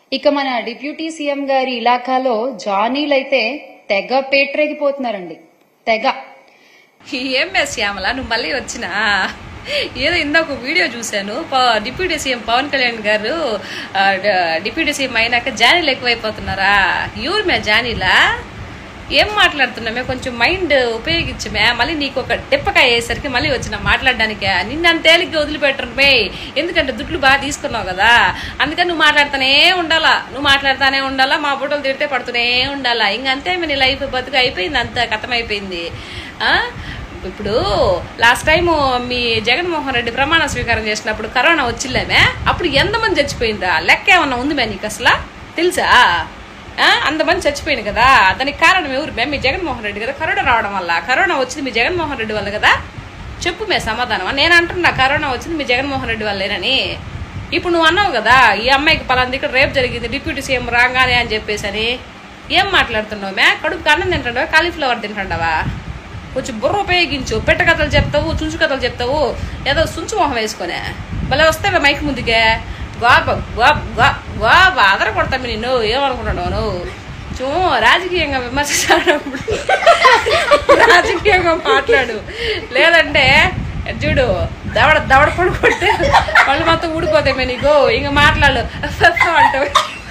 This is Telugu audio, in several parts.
ఇక మన డిప్యూటీ సీఎం గారి ఇలాకాలో జానీలైతే తెగ పేట్రేగిపోతున్నారండి తెగ ఏం మే శ్యామల నువ్వు మళ్ళీ వచ్చినా ఏదో ఇందాక ఒక వీడియో చూశాను ప- డిప్యూటీ సీఎం పవన్ కళ్యాణ్ గారు ఆ, డ- డిప్యూటీ సీఎం అయినాక జానీలు ఎక్కువైపోతున్నారా ఎవరు మే జానీలా ఏం మాట్లాడుతున్నామే కొంచెం మైండ్ ఉపయోగించమే మళ్ళీ నీకు ఒక తిప్పకాయ అయ్యేసరికి మళ్ళీ వచ్చిన మాట్లాడడానికే నిన్ను అంత తేలిగ్గా వదిలిపెట్టరు మే ఎందుకంటే దుడ్లు బాగా తీసుకున్నావు కదా అందుకని నువ్వు మాట్లాడుతూనే ఉండాలా నువ్వు మాట్లాడుతూనే ఉండాలా మా బుట్టలు తిడితే పడుతూనే ఉండాలా ఇంకంతే నీ లైఫ్ బతుకు అయిపోయింది అంత కథం అయిపోయింది ఆ? ఇప్పుడు లాస్ట్ టైం మీ జగన్మోహన్ రెడ్డి ప్రమాణ స్వీకారం చేసినప్పుడు కరోనా వచ్చిల్లేమే అప్పుడు ఎంతమంది చచ్చిపోయిందా లెక్క ఏమన్నా ఉంది మే నీకు అసలు తెలుసా ఆ? అంతమంది చచ్చిపోయింది కదా దానికి కారణం ఎవరు మే మీ జగన్మోహన్ రెడ్డి కదా కరోనా రావడం వల్ల కరోనా వచ్చింది మీ జగన్మోహన్ రెడ్డి వల్ల కదా చెప్పు మే సమాధానం నేను అంటున్నా కరోనా వచ్చింది మీ జగన్మోహన్ రెడ్డి వల్లేనని ఇప్పుడు నువ్వు అన్నావు కదా ఈ అమ్మాయికి పలాంది ఇక్కడ రేపు జరిగింది డిప్యూటీ సీఎం రాగానే అని చెప్పేసి అని ఏం మాట్లాడుతున్నావు మే కడుపు అన్నం తింటాడవా కాలీఫ్లవర్ తింటాడవా కొంచెం బుర్ర ఉపయోగించు పెట్ట కథలు చెప్తావు చుంచు కథలు చెప్తావు ఏదో సుంచు మొహం వేసుకునే భలే వస్తావే మైక్ ముందుకే గోబ గోబ గోబ అదర కొడతామి నిన్ను ఏమనుకుంటున్నావు నువ్వు చూ రాజకీయంగా విమర్శించినప్పుడు రాజకీయంగా మాట్లాడు లేదంటే చూడు దవడ దవడ పొడి కొడితే వాళ్ళు మొత్తం ఊడిపోతాయి మే నీకు ఇంకా మాట్లాడు అంటావు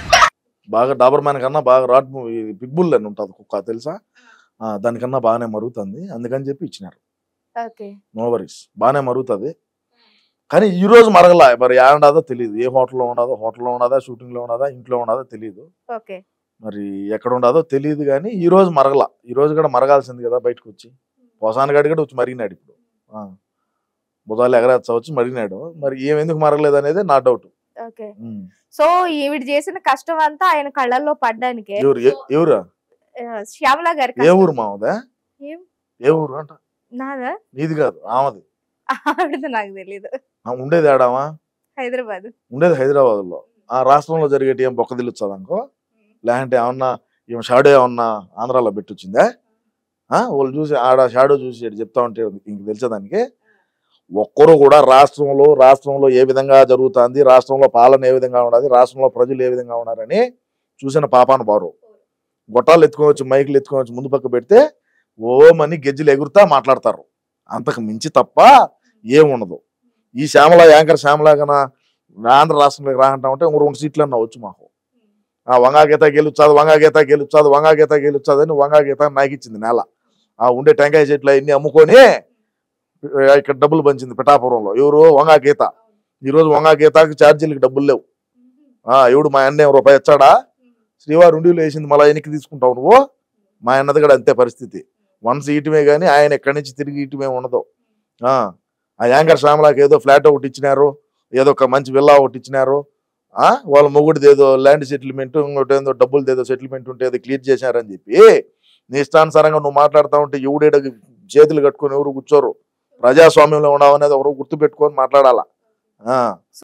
బాగా డాబర్ మ్యాన్ కన్నా బాగా రాట్ బిగ్ బుల్ అని ఉంటుంది కుక్క తెలుసా ఆ, దానికన్నా బాగానే మరుగుతుంది అందుకని చెప్పి ఇచ్చినారు ఓకే నో వరీస్ బాగానే మరుగుతుంది కానీ ఈ రోజు మరగలా మరి ఏ ఉండదో తెలియదు ఏ హోటల్లో ఉండదో హోటల్లో ఉండదా షూటింగ్లో ఉండదా ఇంట్లో ఉండదో తెలియదు ఓకే మరి ఎక్కడ ఉండదో తెలియదు కానీ ఈ రోజు మరగల ఈ రోజు కూడా మరగాల్సింది కదా బయటకు వచ్చి పోసాని గడి కూడా వచ్చి మరిగినాడు ఇప్పుడు ఆ. బుధాలు ఎగరేచ్చ వచ్చి మరిగినాడు మరి ఏం ఎందుకు మరగలేదు అనేది నా డౌట్ ఓకే సో ఈవిడ చేసిన కష్టం అంతా ఆయన కళ్ళల్లో పడ్డానికే ఎవరు ఏ- ఎవరు ఆ, శ్యామల గారి ఏ కష్టం. ఊరు మామదా ఏం? ఏ ఊరు అంట నాదా నీది కాదు ఆమెది ఆవిడది నాకు తెలియదు ఆ ఉండేది ఆడామా హైదరాబాద్ ఉండేది హైదరాబాద్ లో ఆ రాష్ట్రంలో జరిగేటి ఏం బొక్క తెలుస్తుంది అనుకో లేదంటే ఏమన్నా ఏం షాడో ఏమన్నా ఆంధ్రాలో పెట్టొచ్చిందా ఆ, వాళ్ళు చూసి ఆడ షాడో చూసి ఇటు చెప్తా ఉంటే ఇంక తెలిసేదానికి ఒక్కరు కూడా రాష్ట్రంలో రాష్ట్రంలో ఏ విధంగా జరుగుతుంది రాష్ట్రంలో పాలన ఏ విధంగా ఉన్నది రాష్ట్రంలో ప్రజలు ఏ విధంగా ఉన్నారని చూసిన పాపాను బారు గొట్టాలు ఎత్తుకొని వచ్చి మైకులు ఎత్తుకొని వచ్చి ముందు పక్క పెడితే ఓమని గెజ్జలు ఎగురుతా మాట్లాడతారు అంతకు మించి తప్ప ఏముండదు ఈ శ్యామల యాంకర్ శ్యామల కన్నా ఆంధ్ర రాష్ట్రంలోకి రాంటా ఉంటే ఇంకో రెండు సీట్లు అన్న వచ్చు మాకు ఆ వంగా గీత గెలుచాదు వంగా గీత గెలుచాదు వంగా గీత గెలుచాదు అని వంగా గీత నాకు ఇచ్చింది నేల ఆ ఉండే టెంకాయ చెట్లు అన్ని అమ్ముకొని ఆ, ఇక్కడ డబ్బులు పంచింది పిఠాపురంలో ఎవరు వంగా గీత ఈరోజు వంగా గీతకి ఛార్జీలకి డబ్బులు లేవు ఆ ఎవడు మా అన్న ఏం రూపాయి ఇచ్చాడా శ్రీవారి ఉండిలో వేసింది మళ్ళీ వెనక్కి తీసుకుంటావు నువ్వు మా అన్నది కూడా అంతే పరిస్థితి వన్స్ ఇయటమే కానీ ఆయన ఎక్కడి నుంచి తిరిగి ఇయటమే ఉండదు ఆ ఆ యాంకర్ శ్యామలాకి ఏదో ఫ్లాట్ ఒకటి ఇచ్చినారు ఏదో ఒక మంచి విల్లా ఒకటి ఇచ్చినారు ఆ వాళ్ళ మొగుడిది ఏదో ల్యాండ్ సెటిల్మెంట్ ఇంకోటి ఏదో డబ్బులది ఏదో సెటిల్మెంట్ ఉంటే అది క్లియర్ చేశారని చెప్పి నీ ఇష్టానుసారంగా నువ్వు మాట్లాడుతూ ఉంటే ఎవడేడ చేతులు కట్టుకొని ఎవరు కూర్చోరు ప్రజాస్వామ్యంలో ఉన్నావు అనేది ఎవరు గుర్తుపెట్టుకొని మాట్లాడాలా ఆ